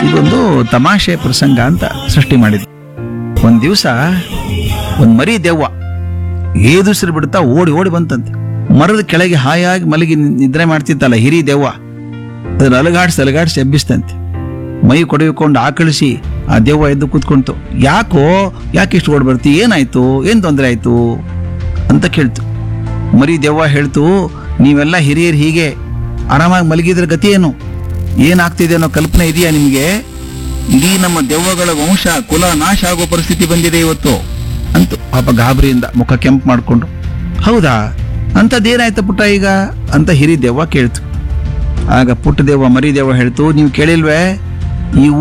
ಇದೊಂದು ತಮಾಷೆ ಪ್ರಸಂಗ ಅಂತ ಸೃಷ್ಟಿ ಮಾಡಿದ್ರು ಒಂದ್ ದಿವಸ ಒಂದ್ ಮರಿ ದೆವ್ವ ಏದುಸಿರು ಬಿಡ್ತಾ ಓಡಿ ಓಡಿ ಬಂತಂತೆ ಮರದ ಕೆಳಗೆ ಹಾಯಾಗಿ ಮಲಗಿ ನಿದ್ರೆ ಮಾಡ್ತಿತ್ತಲ್ಲ ಹಿರಿ ದೆವ್ವ ಅದನ್ನ ಅಲಗಾಡ್ಸಿ ಅಲಗಾಡ್ಸಿ ಎಬ್ಬಿಸ್ತಂತೆ ಮೈ ಕೊಡವಿಕೊಂಡು ಆಕಳಿಸಿ ಆ ದೆವ್ವ ಎದ್ದು ಕೂತ್ಕೊಂತು ಯಾಕೋ ಯಾಕೆ ಇಷ್ಟು ಓಡ್ ಬರ್ತಿ ಏನಾಯ್ತು ಏನ್ ತೊಂದರೆ ಆಯ್ತು ಅಂತ ಕೇಳ್ತು ಮರಿ ದೆವ್ವ ಹೇಳ್ತು ನೀವೆಲ್ಲ ಹಿರಿಯರು ಹೀಗೆ ಆರಾಮಾಗಿ ಮಲಗಿದ್ರ ಗತಿ ಏನು ಏನಾಗ್ತಿದೆ ಅನ್ನೋ ಕಲ್ಪನೆ ಇದೆಯಾ ನಿಮ್ಗೆ ಇಡೀ ನಮ್ಮ ದೆವ್ವಗಳ ವಂಶ ಕುಲ ನಾಶ ಆಗೋ ಪರಿಸ್ಥಿತಿ ಬಂದಿದೆ ಇವತ್ತು ಅಂತು ಪಾಪ ಗಾಬರಿಯಿಂದ ಮುಖ ಕೆಂಪು ಮಾಡ್ಕೊಂಡು ಹೌದಾ ಅಂಥದ್ದೇನಾಯ್ತು ಪುಟ್ಟ ಈಗ ಅಂತ ಹಿರಿ ದೆವ್ವ ಕೇಳ್ತು ಆಗ ಪುಟ್ಟ ದೆವ್ವ ಮರಿ ದೆವ್ವ ಹೇಳ್ತು ನೀವು ಕೇಳಿಲ್ವೇ ಈ